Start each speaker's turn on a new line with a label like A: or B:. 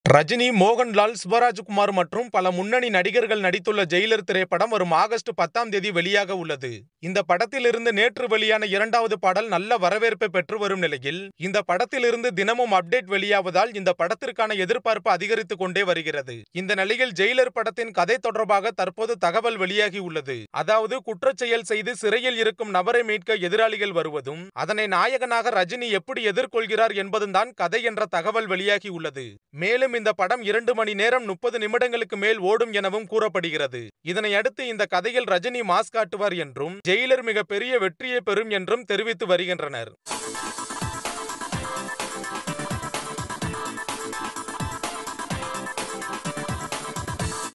A: ரஜினி மோகன்லால் சிவராஜ்குமார் மற்றும் பல முன்னணி நடிகர்கள் நடித்துள்ள ஜெயிலர் திரைப்படம் வரும் ஆகஸ்ட் பத்தாம் தேதி வெளியாக உள்ளது இந்த படத்திலிருந்து நேற்று வெளியான இரண்டாவது பாடல் நல்ல வரவேற்பை பெற்று வரும் நிலையில் இந்த படத்திலிருந்து தினமும் அப்டேட் வெளியாவதால் இந்த படத்திற்கான எதிர்பார்ப்பு அதிகரித்துக் கொண்டே வருகிறது இந்த நிலையில் ஜெயிலர் படத்தின் கதை தொடர்பாக தற்போது தகவல் வெளியாகி உள்ளது அதாவது குற்றச்செயல் செய்து சிறையில் இருக்கும் நபரை மீட்க எதிராளிகள் வருவதும் அதனை நாயகனாக ரஜினி எப்படி எதிர்கொள்கிறார் என்பதும் தான் கதை என்ற தகவல் வெளியாகி உள்ளது மேலும் இந்த படம் இரண்டு மணி நேரம் முப்பது நிமிடங்களுக்கு மேல் ஓடும் எனவும் கூறப்படுகிறது இதனை அடுத்து இந்த கதையில் ரஜினி மாஸ் காட்டுவார் என்றும் ஜெயிலர் மிக பெரிய வெற்றியை பெறும் என்றும் தெரிவித்து வருகின்றனர்